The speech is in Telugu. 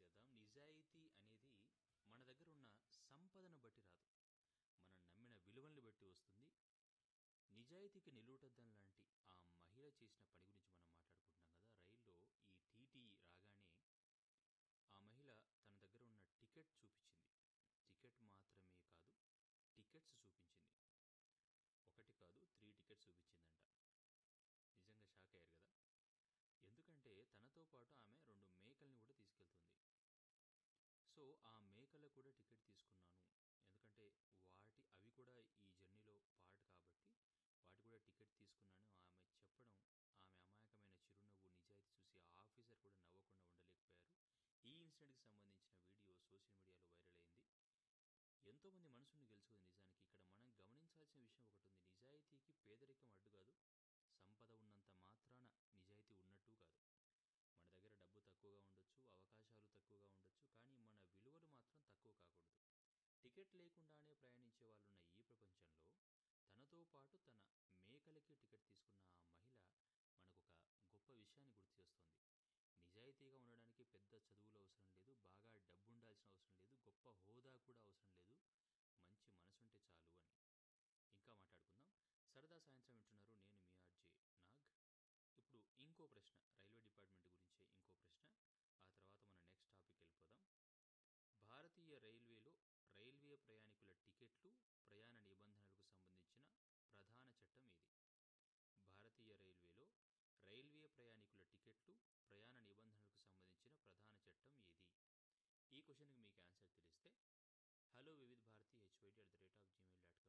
చేద్దాం నిజాయితీ అనేది మన దగ్గర ఉన్న సంపదను బట్టి రాదు మనం నమ్మిన విలువల్ని బట్టి వస్తుంది నిజాయితీకి నిలువుటద్దం లాంటి ఆ మహిళ చేసిన పని గురించి మనం మాట్లాడుకుంటున్నాం కదా రైల్లో ఈ టీటీ రాగానే ఆ మహిళ తన దగ్గర ఉన్న టికెట్ చూపించింది టికెట్ మాత్రమే కాదు టికెట్స్ చూపించింది ఒకటి కాదు త్రీ టికెట్స్ చూపించిందంట నిజంగా షాక్ అయ్యారు కదా ఎందుకంటే తనతో పాటు ఆమె రెండు మేకల్ని కూడా తీసుకెళ్తుంది సో ఆ మేకలకు కూడా టికెట్ తీసుకున్నాను ఎందుకంటే వాటి అవి కూడా ఈ జర్నీలో పార్ట్ కాబట్టి వాటి కూడా టికెట్ తీసుకున్నాను ఆమె చెప్పడం ఆమె అమాయకమైన చిరునవ్వు నిజాయితీ చూసి ఆ ఆఫీసర్ కూడా నవ్వకుండా ఉండలేకపోయారు ఈ ఇన్సిడెంట్కి సంబంధించిన వీడియో సోషల్ మీడియాలో వైరల్ అయింది ఎంతోమంది మనసుని గెలుచుకుంది నిజానికి ఇక్కడ మనం గమనించాల్సిన విషయం ఒకటి ఉంది నిజాయితీకి పేదరికం అడ్డు కాదు సంపద ఉన్నంత మాత్రాన నిజాయితీ ఉన్నట్టు కాదు మన దగ్గర డబ్బు తక్కువగా ఉండొచ్చు అవకాశాలు తక్కువగా ఉండొచ్చు కానీ మన విలువలు మాత్రం తక్కువ కాకూడదు టికెట్ లేకుండానే ప్రయాణించే వాళ్ళున్న ఈ ప్రపంచంలో తనతో పాటు తన మేకలకి టికెట్ తీసుకున్న ఆ మహిళ మనకొక గొప్ప విషయాన్ని గుర్తు చేస్తోంది నిజాయితీగా ఉండడానికి పెద్ద చదువులు అవసరం లేదు బాగా డబ్బు ఉండాల్సిన అవసరం లేదు గొప్ప హోదా కూడా అవసరం లేదు మంచి మనసుంటే చాలు అని ఇంకా మాట్లాడుకుందాం సరదా సాయంత్రం వింటున్నారు నేను మీ ఆర్జే నాగ్ ఇప్పుడు ఇంకో ప్రశ్న రైల్వే డిపార్ట్మెంట్ గురించే ఇంకో ప్రశ్న ఆ తర్వాత మన నెక్స్ట్ టాపిక్ వెళ్ళిపోదాం భారతీయ రైల్వేలో రైల్వే ప్రయాణికుల టికెట్లు ప్రయాణ నిబంధనలకు సంబంధించిన ప్రధాన చట్టం ఏది భారతీయ రైల్వేలో రైల్వే ప్రయాణికుల టికెట్లు ప్రయాణ నిబంధనలకు సంబంధించిన ప్రధాన చట్టం ఏది ఈ క్వశ్చన్కి మీకు ఆన్సర్ తెలిస్తే hello Vividh Bharati H Y D at the rate of Gmail dot